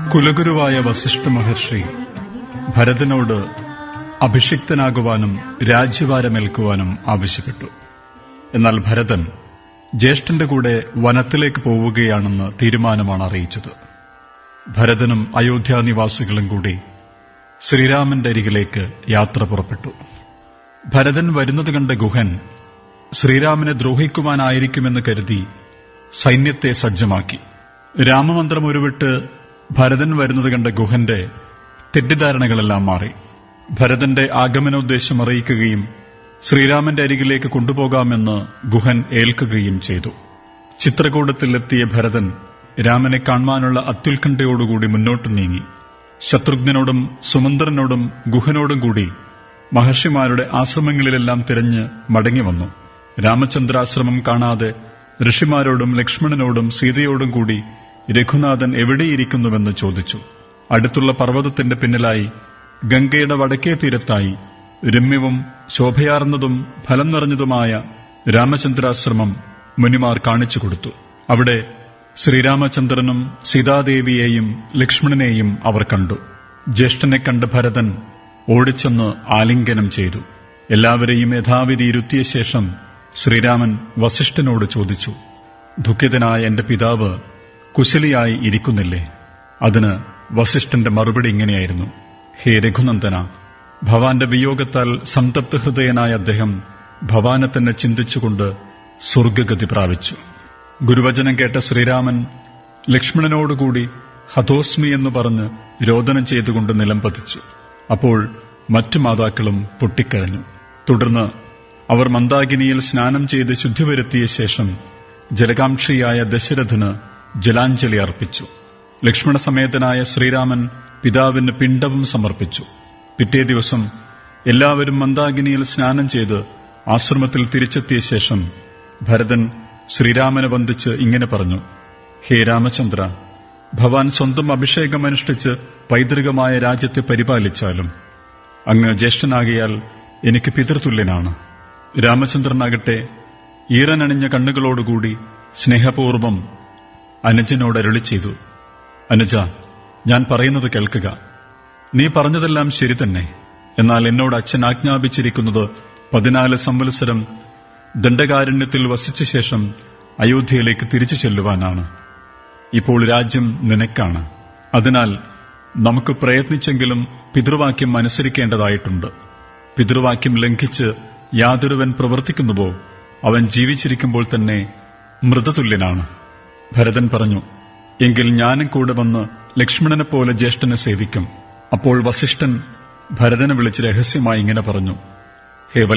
കുലഗുരുവായ വസിഷ്ഠ മഹർഷി ഭരതനോട് അഭിഷിക്തനാകുവാനും രാജ്യഭാരമേൽക്കുവാനും ആവശ്യപ്പെട്ടു എന്നാൽ ഭരതൻ ജ്യേഷ്ഠന്റെ കൂടെ വനത്തിലേക്ക് പോവുകയാണെന്ന് തീരുമാനമാണ് അറിയിച്ചത് ഭരതനും അയോധ്യാനിവാസികളും കൂടി ശ്രീരാമന്റെ അരികിലേക്ക് യാത്ര പുറപ്പെട്ടു ഭരതൻ വരുന്നത് കണ്ട ഗുഹൻ ശ്രീരാമനെ ദ്രോഹിക്കുവാനായിരിക്കുമെന്ന് കരുതി സൈന്യത്തെ സജ്ജമാക്കി രാമമന്ത്രം ഉരുവിട്ട് ഭരതൻ വരുന്നത് കണ്ട ഗുഹന്റെ തെറ്റിദ്ധാരണകളെല്ലാം മാറി ഭരതന്റെ ആഗമനോദ്ദേശം അറിയിക്കുകയും ശ്രീരാമന്റെ അരികിലേക്ക് കൊണ്ടുപോകാമെന്ന് ഗുഹൻ ഏൽക്കുകയും ചെയ്തു ചിത്രകൂടത്തിലെത്തിയ ഭരതൻ രാമനെ കാണുവാനുള്ള അത്യുത്കണ്ഠയോടുകൂടി മുന്നോട്ട് നീങ്ങി ശത്രുഘ്നനോടും സുമന്ത്രനോടും ഗുഹനോടും കൂടി മഹർഷിമാരുടെ ആശ്രമങ്ങളിലെല്ലാം തിരഞ്ഞ് മടങ്ങി വന്നു രാമചന്ദ്രാശ്രമം കാണാതെ ഋഷിമാരോടും ലക്ഷ്മണനോടും സീതയോടും കൂടി രഘുനാഥൻ എവിടെയിരിക്കുന്നുവെന്ന് ചോദിച്ചു അടുത്തുള്ള പർവ്വതത്തിന്റെ പിന്നിലായി ഗംഗയുടെ വടക്കേ തീരത്തായി രമ്യവും ശോഭയാർന്നതും ഫലം നിറഞ്ഞതുമായ രാമചന്ദ്രാശ്രമം മുനിമാർ കാണിച്ചു കൊടുത്തു അവിടെ ശ്രീരാമചന്ദ്രനും സീതാദേവിയെയും ലക്ഷ്മണനെയും അവർ കണ്ടു ജ്യേഷ്ഠനെ കണ്ട് ഭരതൻ ഓടിച്ചെന്ന് ആലിംഗനം ചെയ്തു എല്ലാവരെയും യഥാവിധി ഇരുത്തിയ ശേഷം ശ്രീരാമൻ വസിഷ്ഠനോട് ചോദിച്ചു ദുഃഖിതനായ എന്റെ പിതാവ് കുശലിയായി ഇരിക്കുന്നില്ലേ അതിന് വസിഷ്ഠന്റെ മറുപടി ഇങ്ങനെയായിരുന്നു ഹേ രഘുനന്ദന ഭവാന്റെ വിയോഗത്താൽ സംതപ്ത ഹൃദയനായ അദ്ദേഹം ഭവാനെ തന്നെ ചിന്തിച്ചുകൊണ്ട് സ്വർഗഗതി പ്രാപിച്ചു ഗുരുവചനം കേട്ട ശ്രീരാമൻ ലക്ഷ്മണനോടുകൂടി ഹതോസ്മി എന്ന് പറഞ്ഞ് രോദനം ചെയ്തുകൊണ്ട് നിലം പതിച്ചു അപ്പോൾ മറ്റു മാതാക്കളും പൊട്ടിക്കരഞ്ഞു തുടർന്ന് അവർ മന്ദാകിനിയിൽ സ്നാനം ചെയ്ത് ശുദ്ധി വരുത്തിയ ശേഷം ജലകാംക്ഷിയായ ദശരഥന് ജലാഞ്ജലി അർപ്പിച്ചു ലക്ഷ്മണസമേതനായ ശ്രീരാമൻ പിതാവിന് പിണ്ടവും സമർപ്പിച്ചു പിറ്റേ ദിവസം എല്ലാവരും മന്ദാകിനിയിൽ സ്നാനം ചെയ്ത് ആശ്രമത്തിൽ തിരിച്ചെത്തിയ ശേഷം ഭരതൻ ശ്രീരാമനെ വന്ദിച്ച് ഇങ്ങനെ പറഞ്ഞു ഹേ രാമചന്ദ്ര ഭവാൻ സ്വന്തം അഭിഷേകം അനുഷ്ഠിച്ച് പൈതൃകമായ രാജ്യത്തെ പരിപാലിച്ചാലും അങ്ങ് ജ്യേഷ്ഠനാകിയാൽ എനിക്ക് പിതൃതുല്യനാണ് രാമചന്ദ്രനാകട്ടെ ഈറനണിഞ്ഞ കണ്ണുകളോടുകൂടി സ്നേഹപൂർവം അനുജനോട് അരുളി ചെയ്തു അനുജ ഞാൻ പറയുന്നത് കേൾക്കുക നീ പറഞ്ഞതെല്ലാം ശരി തന്നെ എന്നാൽ എന്നോട് അച്ഛൻ ആജ്ഞാപിച്ചിരിക്കുന്നത് പതിനാല് സംവത്സരം ദണ്ഡകാരണ്യത്തിൽ വസിച്ച ശേഷം അയോധ്യയിലേക്ക് തിരിച്ചു ചെല്ലുവാനാണ് ഇപ്പോൾ രാജ്യം നിനക്കാണ് അതിനാൽ നമുക്ക് പ്രയത്നിച്ചെങ്കിലും പിതൃവാക്യം അനുസരിക്കേണ്ടതായിട്ടുണ്ട് പിതൃവാക്യം ലംഘിച്ച് യാതൊരുവൻ പ്രവർത്തിക്കുന്നുവോ അവൻ ജീവിച്ചിരിക്കുമ്പോൾ തന്നെ മൃതതുല്യനാണ് ഭരതൻ പറഞ്ഞു എങ്കിൽ ഞാനും കൂടെ വന്ന് ലക്ഷ്മണനെ പോലെ ജ്യേഷ്ഠനെ സേവിക്കും അപ്പോൾ വസിഷ്ഠൻ ഭരതനെ വിളിച്ച് രഹസ്യമായി ഇങ്ങനെ പറഞ്ഞു ഹേ